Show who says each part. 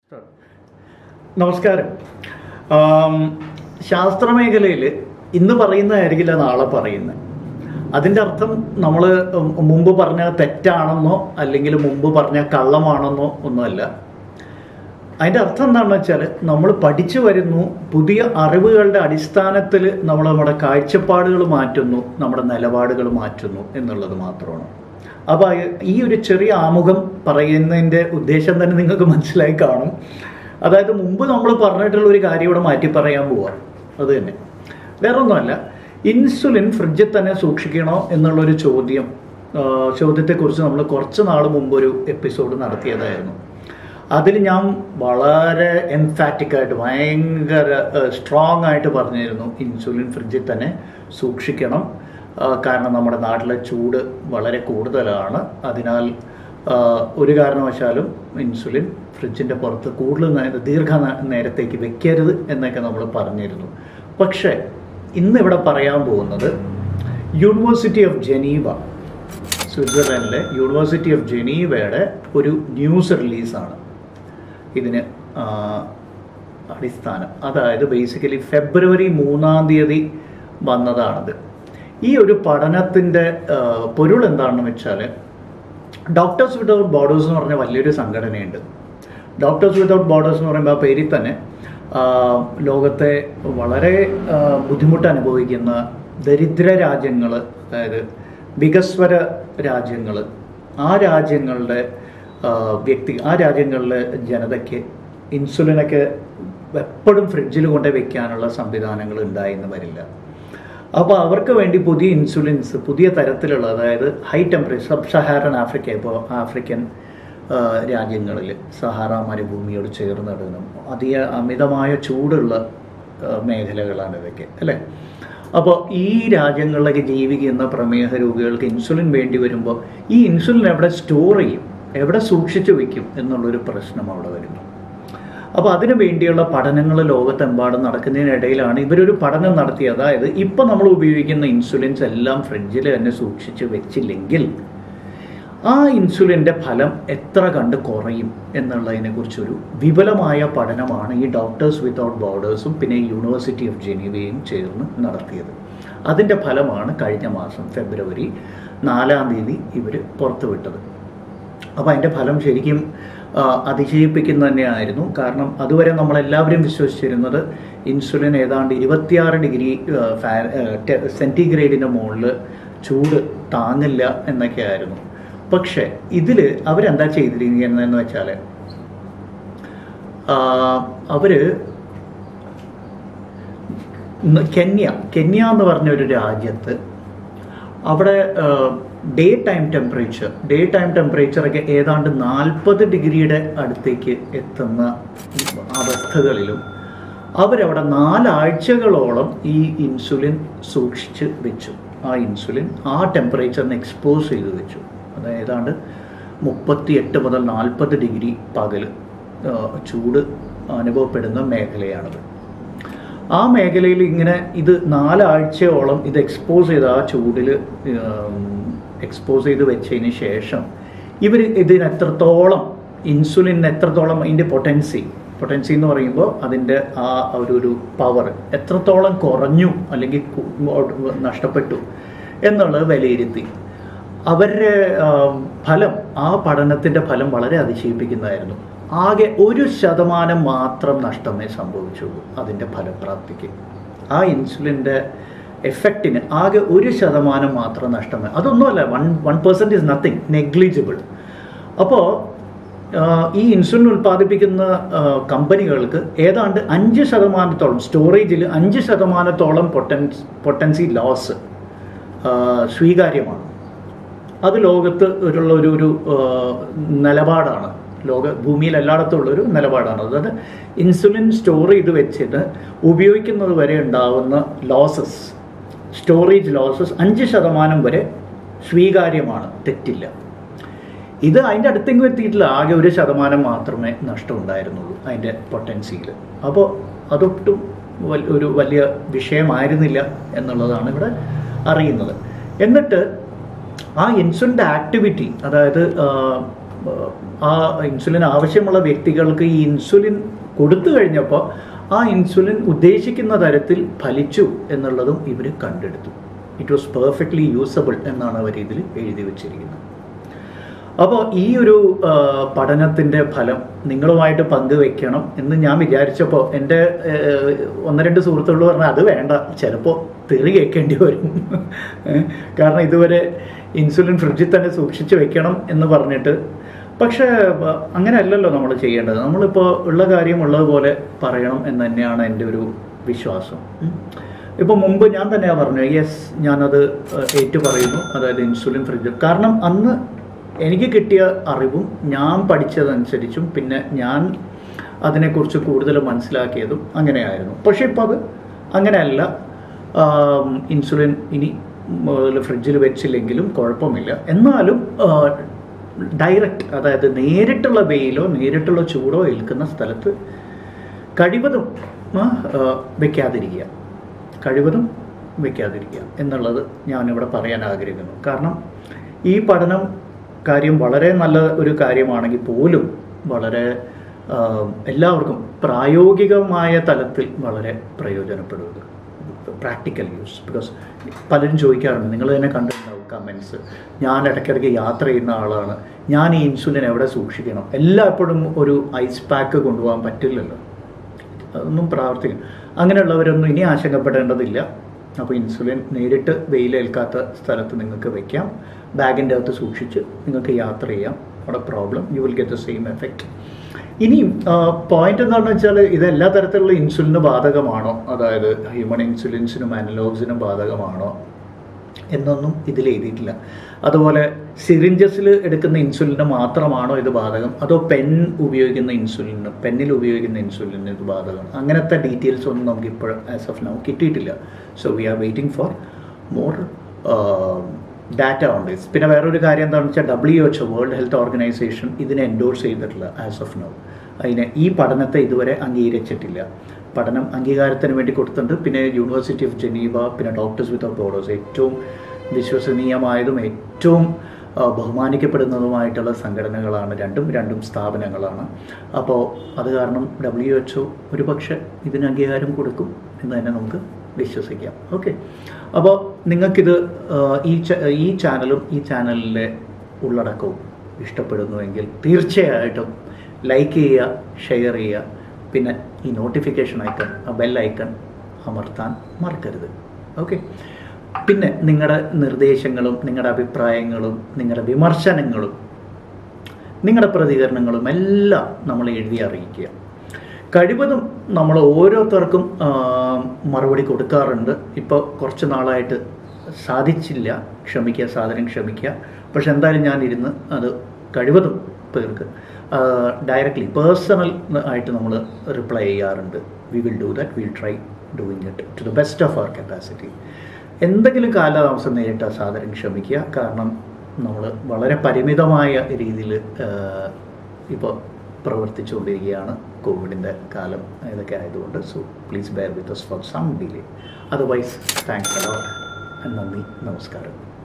Speaker 1: നമസ്കാരം ആം, ശാസ്ത്രമേഖലയിൽ ഇന്ന് പറയുന്നതായിരിക്കില്ല നാളെ പറയുന്നത് അതിൻ്റെ അർത്ഥം നമ്മൾ മുമ്പ് പറഞ്ഞ തെറ്റാണെന്നോ അല്ലെങ്കിൽ മുമ്പ് പറഞ്ഞ കള്ളമാണെന്നോ ഒന്നുമല്ല അതിൻ്റെ അർത്ഥം എന്താണെന്ന് വെച്ചാൽ നമ്മൾ പഠിച്ചു വരുന്നു പുതിയ അറിവുകളുടെ അടിസ്ഥാനത്തിൽ നമ്മൾ നമ്മുടെ കാഴ്ചപ്പാടുകൾ മാറ്റുന്നു നമ്മുടെ നിലപാടുകൾ മാറ്റുന്നു എന്നുള്ളത് മാത്രമാണ് അപ്പോൾ ഈ ഒരു ചെറിയ ആമുഖം പറയുന്നതിൻ്റെ ഉദ്ദേശം തന്നെ നിങ്ങൾക്ക് മനസ്സിലായി കാണും അതായത് മുമ്പ് നമ്മൾ പറഞ്ഞിട്ടുള്ള ഒരു കാര്യം ഇവിടെ മാറ്റി പറയാൻ പോവാം അത് തന്നെ വേറെ ഒന്നുമല്ല ഇൻസുലിൻ ഫ്രിഡ്ജിൽ തന്നെ സൂക്ഷിക്കണോ എന്നുള്ളൊരു ചോദ്യം ആ, ചോദ്യത്തെക്കുറിച്ച് നമ്മൾ കുറച്ച് നാൾ മുമ്പ് ഒരു എപ്പിസോഡ് നടത്തിയതായിരുന്നു അതിൽ ഞാൻ വളരെ എംഫാറ്റിക് ആയിട്ട് ഭയങ്കര സ്ട്രോങ് ആയിട്ട് പറഞ്ഞിരുന്നു ഇൻസുലിൻ ഫ്രിഡ്ജിൽ തന്നെ സൂക്ഷിക്കണം ആ, കാരണം നമ്മുടെ നാട്ടിലെ ചൂട് വളരെ കൂടുതലാണ് അതിനാൽ ആ, ഒരു കാരണവശാലും ഇൻസുലിൻ ഫ്രിഡ്ജിൻ്റെ പുറത്ത് കൂടുതൽ നേ- ദീർഘ നേ- നേരത്തേക്ക് വെക്കരുത് എന്നൊക്കെ നമ്മൾ പറഞ്ഞിരുന്നു പക്ഷേ ഇന്നിവിടെ പറയാൻ പോകുന്നത് യൂണിവേഴ്സിറ്റി ഓഫ് ജനീവ സ്വിറ്റ്സർലൻഡിലെ യൂണിവേഴ്സിറ്റി ഓഫ് ജനീവയുടെ ഒരു ന്യൂസ് റിലീസാണ് ഇതിന് ആ, അടിസ്ഥാനം അതായത് ബേസിക്കലി ഫെബ്രുവരി മൂന്നാം തീയതി വന്നതാണത് ഈ ഒരു പഠനത്തിൻ്റെ പൊരുൾ എന്താണെന്ന് വെച്ചാൽ ഡോക്ടേഴ്സ് വിതൗട്ട് ബോർഡേഴ്സ് എന്ന് പറഞ്ഞ വലിയൊരു സംഘടനയുണ്ട് ഡോക്ടേഴ്സ് വിതൗട്ട് ബോർഡേഴ്സ് എന്ന് പറയുമ്പോൾ ആ പേരിൽ തന്നെ ആ, ലോകത്തെ വളരെ ആ, ബുദ്ധിമുട്ട് അനുഭവിക്കുന്ന ദരിദ്ര രാജ്യങ്ങൾ അതായത് വികസ്വര രാജ്യങ്ങൾ ആ രാജ്യങ്ങളുടെ ആ, വ്യക്തി ആ രാജ്യങ്ങളിലെ ജനതയ്ക്ക് ഇൻസുലിനൊക്കെ എപ്പോഴും ഫ്രിഡ്ജിൽ കൊണ്ട് വെക്കാനുള്ള സംവിധാനങ്ങൾ ഉണ്ടായെന്ന് വരില്ല അപ്പോൾ അവർക്ക് വേണ്ടി പുതിയ ഇൻസുലിൻസ് പുതിയ തരത്തിലുള്ള അതായത് high temperature sub Saharan Africa ഇപ്പോൾ ആഫ്രിക്കൻ രാജ്യങ്ങളിൽ സഹാറ മരുഭൂമിയോട് ചേർന്ന് കിടക്കണം അധിക അമിതമായ ചൂടുള്ള ആ, മേഖലകളാണ് ഇതൊക്കെ അല്ലേ അപ്പോൾ ഈ രാജ്യങ്ങളിലൊക്കെ ജീവിക്കുന്ന പ്രമേഹ രോഗികൾക്ക് ഇൻസുലിൻ വേണ്ടി വരുമ്പോൾ ഈ ഇൻസുലിൻ എവിടെ സ്റ്റോർ ചെയ്യും എവിടെ സൂക്ഷിച്ചു വെക്കും എന്നുള്ളൊരു പ്രശ്നം അവിടെ വരുന്നു അപ്പോൾ അതിനു വേണ്ടിയുള്ള പഠനങ്ങൾ ലോകത്തെമ്പാടും നടക്കുന്നതിനിടയിലാണ് ഇവരൊരു പഠനം നടത്തി അതായത് ഇപ്പം നമ്മൾ ഉപയോഗിക്കുന്ന ഇൻസുലിൻസ് എല്ലാം ഫ്രിഡ്ജിൽ തന്നെ സൂക്ഷിച്ച് വെച്ചില്ലെങ്കിൽ ആ ഇൻസുലിൻ്റെ ഫലം എത്ര കണ്ട് കുറയും എന്നുള്ളതിനെക്കുറിച്ചൊരു വിപുലമായ പഠനമാണ് ഈ ഡോക്ടേഴ്സ് വിത്തൗട്ട് ബോർഡേഴ്സും പിന്നെ ഈ യൂണിവേഴ്സിറ്റി ഓഫ് ജനീവയും ചേർന്ന് നടത്തിയത് അതിൻ്റെ ഫലമാണ് കഴിഞ്ഞ മാസം ഫെബ്രുവരി നാലാം തീയതി ഇവർ പുറത്തുവിട്ടത് അപ്പോൾ അതിൻ്റെ ഫലം ശരിക്കും ആ, അതിശയിപ്പിക്കുന്ന തന്നെയായിരുന്നു കാരണം അതുവരെ നമ്മളെല്ലാവരും വിശ്വസിച്ചിരുന്നത് ഇൻസുലിൻ ഏതാണ്ട് ഇരുപത്തിയാറ് ഡിഗ്രി സെൻറ്റിഗ്രേഡിൻ്റെ മുകളിൽ ചൂട് താങ്ങില്ല എന്നൊക്കെ ആയിരുന്നു പക്ഷേ ഇതിൽ അവരെന്താ ചെയ്തിരിക്കുന്നതെന്ന് വെച്ചാൽ അവർ കെന്യ കെന്യ എന്ന് പറഞ്ഞ ഒരു രാജ്യത്ത് അവിടെ day time temperature day time ടെമ്പറേച്ചറൊക്കെ ഏതാണ്ട് നാൽപ്പത് ഡിഗ്രിയുടെ അടുത്തേക്ക് എത്തുന്ന അവസ്ഥകളിലും അവരവിടെ നാലാഴ്ചകളോളം ഈ ഇൻസുലിൻ സൂക്ഷിച്ച് വെച്ചു ആ ഇൻസുലിൻ ആ ടെമ്പറേച്ചറിന് എക്സ്പോസ് ചെയ്ത് വെച്ചു അത് ഏതാണ്ട് മുപ്പത്തി എട്ട് മുതൽ നാൽപ്പത് ഡിഗ്രി പകൽ ചൂട് അനുഭവപ്പെടുന്ന മേഖലയാണത് ആ മേഖലയിൽ ഇങ്ങനെ ഇത് നാലാഴ്ചയോളം ഇത് എക്സ്പോസ് ചെയ്ത് ആ ചൂടിൽ എക്സ്പോസ് ചെയ്ത് വെച്ചതിന് ശേഷം ഇവർ ഇതിന് എത്രത്തോളം ഇൻസുലിൻ എത്രത്തോളം അതിൻ്റെ പൊട്ടൻസി പൊട്ടൻസി എന്ന് പറയുമ്പോൾ അതിൻ്റെ ആ ഒരു ഒരു പവർ എത്രത്തോളം കുറഞ്ഞു അല്ലെങ്കിൽ കു- നഷ്ടപ്പെട്ടു എന്നുള്ളത് വിലയിരുത്തി അവരുടെ ആ, ഫലം ആ പഠനത്തിൻ്റെ ഫലം വളരെ അതിശയിപ്പിക്കുന്നതായിരുന്നു ആകെ ഒരു ശതമാനം മാത്രം നഷ്ടമേ സംഭവിച്ചുള്ളൂ അതിൻ്റെ ഫലപ്രാപ്തിക്ക് ആ ഇൻസുലിൻ്റെ എഫക്റ്റിന് ആകെ ഒരു ശതമാനം മാത്രം നഷ്ടമേ അതൊന്നുമല്ല one one percent is nothing negligible അപ്പോൾ ഈ ഇൻസുലിൻ ഉൽപ്പാദിപ്പിക്കുന്ന ആ, കമ്പനികൾക്ക് ഏതാണ്ട് അഞ്ച് ശതമാനത്തോളം സ്റ്റോറേജിൽ അഞ്ച് ശതമാനത്തോളം പൊട്ടൻസ് പൊട്ടൻസി ലോസ് സ്വീകാര്യമാണ് അത് ലോകത്ത് ഉള്ള ഒരു ഒരു ആ, നിലപാടാണ് ലോക ഭൂമിയിൽ എല്ലായിടത്തും ഉള്ളൊരു നിലപാടാണ് അതായത് ഇൻസുലിൻ സ്റ്റോർ ചെയ്ത് വെച്ചിട്ട് ഉപയോഗിക്കുന്നത് വരെ ഉണ്ടാവുന്ന ലോസസ് സ്റ്റോറേജ് ലോസസ് അഞ്ച് ശതമാനം വരെ സ്വീകാര്യമാണ് തെറ്റില്ല ഇത് അതിൻ്റെ അടുത്തേക്ക് എത്തിയിട്ടില്ല ആകെ ഒരു ശതമാനം മാത്രമേ നഷ്ടം ഉണ്ടായിരുന്നുള്ളൂ അതിൻ്റെ പൊട്ടൻസിയിൽ അപ്പോൾ അതൊട്ടും വൽ- ഒരു വലിയ വിഷയമായിരുന്നില്ല എന്നുള്ളതാണ് ഇവിടെ അറിയുന്നത് എന്നിട്ട് ആ ഇൻസുലിൻ്റെ ആക്ടിവിറ്റി അതായത് ആ ഇൻസുലിൻ ആവശ്യമുള്ള വ്യക്തികൾക്ക് ഈ ഇൻസുലിൻ കൊടുത്തു കഴിഞ്ഞപ്പോൾ ആ ഇൻസുലിൻ ഉദ്ദേശിക്കുന്ന തരത്തിൽ ഫലിച്ചു എന്നുള്ളതും ഇവർ കണ്ടെടുത്തു ഇറ്റ് വാസ് പെർഫെക്റ്റ്ലി യൂസബിൾ എന്നാണ് അവർ ഇതിൽ എഴുതി വച്ചിരിക്കുന്നത് അപ്പോൾ ഈ ഒരു ആ, പഠനത്തിൻ്റെ ഫലം നിങ്ങളുമായിട്ട് പങ്കുവെക്കണം എന്ന് ഞാൻ വിചാരിച്ചപ്പോൾ എൻ്റെ ഏഹ്, ഒന്ന് രണ്ട് സുഹൃത്തുക്കൾ പറഞ്ഞാൽ അത് വേണ്ട ചിലപ്പോൾ തെറി കേൾക്കേണ്ടി വരും ഏഹ്, കാരണം ഇതുവരെ ഇൻസുലിൻ ഫ്രിഡ്ജിൽ തന്നെ സൂക്ഷിച്ച് വെക്കണം എന്ന് പറഞ്ഞിട്ട് പക്ഷേ ആ, അങ്ങനെയല്ലല്ലോ നമ്മൾ ചെയ്യേണ്ടത് നമ്മളിപ്പോൾ ഉള്ള കാര്യം ഉള്ളതുപോലെ പറയണം എന്ന് തന്നെയാണ് എൻ്റെ ഒരു വിശ്വാസം ഉം. ഇപ്പൊ മുമ്പ് ഞാൻ തന്നെയാണ് പറഞ്ഞു യെസ് ഞാനത് ഏഹ്, ഏറ്റു പറയുന്നു അതായത് ഇൻസുലിൻ ഫ്രിഡ്ജ് കാരണം അന്ന് എനിക്ക് കിട്ടിയ അറിവും ഞാൻ പഠിച്ചതനുസരിച്ചും പിന്നെ ഞാൻ അതിനെക്കുറിച്ച് കൂടുതൽ മനസ്സിലാക്കിയതും അങ്ങനെയായിരുന്നു പക്ഷെ ഇപ്പോൾ അത് അങ്ങനെയല്ല ആം, ഇൻസുലിൻ ഇനി ഫ്രിഡ്ജിൽ വെച്ചില്ലെങ്കിലും കുഴപ്പമില്ല എന്നാലും ഡയറക്റ്റ് അതായത് നേരിട്ടുള്ള വെയിലോ നേരിട്ടുള്ള ചൂടോ ഏൽക്കുന്ന സ്ഥലത്ത് കഴിവതും ആ, ആ, വെക്കാതിരിക്കുക കഴിവതും വെക്കാതിരിക്കുക എന്നുള്ളത് ഞാനിവിടെ പറയാൻ ആഗ്രഹിക്കുന്നു കാരണം ഈ പഠനം കാര്യം വളരെ നല്ല ഒരു കാര്യമാണെങ്കിൽ പോലും വളരെ ആ, എല്ലാവർക്കും പ്രായോഗികമായ തലത്തിൽ വളരെ പ്രയോജനപ്പെടുന്നത് പ്രാക്ടിക്കൽ യൂസ് ബിക്കോസ് പലരും ചോദിക്കാറുണ്ട് നിങ്ങൾ തന്നെ കണ്ടിട്ടുണ്ടാവും കമൻസ് ഞാൻ ഇടയ്ക്കിടയ്ക്ക് യാത്ര ചെയ്യുന്ന ആളാണ് ഞാൻ ഈ ഇൻസുലിൻ എവിടെ സൂക്ഷിക്കണം എല്ലായ്പ്പോഴും ഒരു ഐസ് പാക്ക് കൊണ്ടുപോകാൻ പറ്റില്ലല്ലോ അതൊന്നും പ്രാവർത്തിക്കും അങ്ങനെയുള്ളവരൊന്നും ഇനി ആശങ്കപ്പെടേണ്ടതില്ല അപ്പോൾ ഇൻസുലിൻ നേരിട്ട് വെയിലേൽക്കാത്ത സ്ഥലത്ത് നിങ്ങൾക്ക് വെക്കാം ബാഗിൻ്റെ അകത്ത് സൂക്ഷിച്ച് നിങ്ങൾക്ക് യാത്ര ചെയ്യാം അവിടെ problem you will get the same effect ഇനിയും പോയിന്റ് എന്താണെന്ന് വെച്ചാൽ ഇത് എല്ലാ തരത്തിലുള്ള ഇൻസുലിന് ബാധകമാണോ അതായത് ഹ്യൂമൻ ഇൻസുലിൻസിനും അനലോഗ്സിനും ബാധകമാണോ എന്നൊന്നും ഇതിൽ എഴുതിയിട്ടില്ല അതുപോലെ സിറിഞ്ചസിൽ എടുക്കുന്ന ഇൻസുലിന് മാത്രമാണോ ഇത് ബാധകം അതോ പെൻ ഉപയോഗിക്കുന്ന ഇൻസുലിന് പെന്നിൽ ഉപയോഗിക്കുന്ന ഇൻസുലിന് ഇത് ബാധകമാണ് അങ്ങനത്തെ ഡീറ്റെയിൽസ് ഒന്നും നമുക്ക് ഇപ്പോൾ ആസ് ഓഫ് നൗ കിട്ടിയിട്ടില്ല so we are waiting for more data on this പിന്നെ വേറൊരു കാര്യം എന്താണെന്ന് വെച്ചാൽ W H World Health Organization ഇതിനെ എൻഡോഴ്സ് ചെയ്തിട്ടില്ല ആസ് ഓഫ് നൗ അതിനെ ഈ പഠനത്തെ ഇതുവരെ അംഗീകരിച്ചിട്ടില്ല പഠനം അംഗീകാരത്തിന് വേണ്ടി കൊടുത്തിട്ടുണ്ട് പിന്നെ യൂണിവേഴ്സിറ്റി ഓഫ് ജനീവ പിന്നെ ഡോക്ടേഴ്സ് വിത്തൗട്ട് ബോർഡേഴ്സ് ഏറ്റവും വിശ്വസനീയമായതും ഏറ്റവും ആ, ബഹുമാനിക്കപ്പെടുന്നതുമായിട്ടുള്ള സംഘടനകളാണ് രണ്ടും രണ്ടും സ്ഥാപനങ്ങളാണ് അപ്പോൾ അത് കാരണം ഡബ്ല്യു എച്ച് ഒ ഒരു പക്ഷേ ഇതിന് അംഗീകാരം കൊടുക്കും എന്ന് തന്നെ നമുക്ക് വിശ്വസിക്കാം ഓക്കെ അപ്പോൾ നിങ്ങൾക്കിത് ആ, ഈ ച- ഈ ചാനലും ഈ ചാനലിലെ ഉള്ളടക്കവും ഇഷ്ടപ്പെടുന്നുവെങ്കിൽ തീർച്ചയായിട്ടും ലൈക്ക് ചെയ്യുക ഷെയർ ചെയ്യുക പിന്നെ ഈ നോട്ടിഫിക്കേഷൻ ഐക്കൺ ആ ബെൽ ഐക്കൺ അമർത്താൻ മറക്കരുത് ഓക്കെ പിന്നെ നിങ്ങളുടെ നിർദ്ദേശങ്ങളും നിങ്ങളുടെ അഭിപ്രായങ്ങളും നിങ്ങളുടെ വിമർശനങ്ങളും നിങ്ങളുടെ പ്രതികരണങ്ങളും എല്ലാം നമ്മൾ എഴുതി അറിയിക്കുക കഴിവതും നമ്മൾ ഓരോരുത്തർക്കും ആ, മറുപടി കൊടുക്കാറുണ്ട് ഇപ്പോൾ കുറച്ച് നാളായിട്ട് സാധിച്ചില്ല ക്ഷമിക്കുക സാധനം ക്ഷമിക്കുക പക്ഷെ എന്തായാലും ഞാൻ ഇരുന്ന് അത് കഴിവതും പേർക്ക് ഡയറക്റ്റ്ലി പേഴ്സണൽ ആയിട്ട് നമ്മൾ റിപ്ലൈ ചെയ്യാറുണ്ട് we will do that will try doing it to the best of our capacity എന്തെങ്കിലും കാലതാമസം നേരിട്ട സാധനം ക്ഷമിക്കുക കാരണം നമ്മൾ വളരെ പരിമിതമായ രീതിയിൽ ഇപ്പോൾ പ്രവർത്തിച്ചുകൊണ്ടിരിക്കുകയാണ് കോവിഡിൻ്റെ കാലം ഇതൊക്കെ ആയതുകൊണ്ട് so please bear with us for some delay otherwise thanks a lot നന്ദി നമസ്കാരം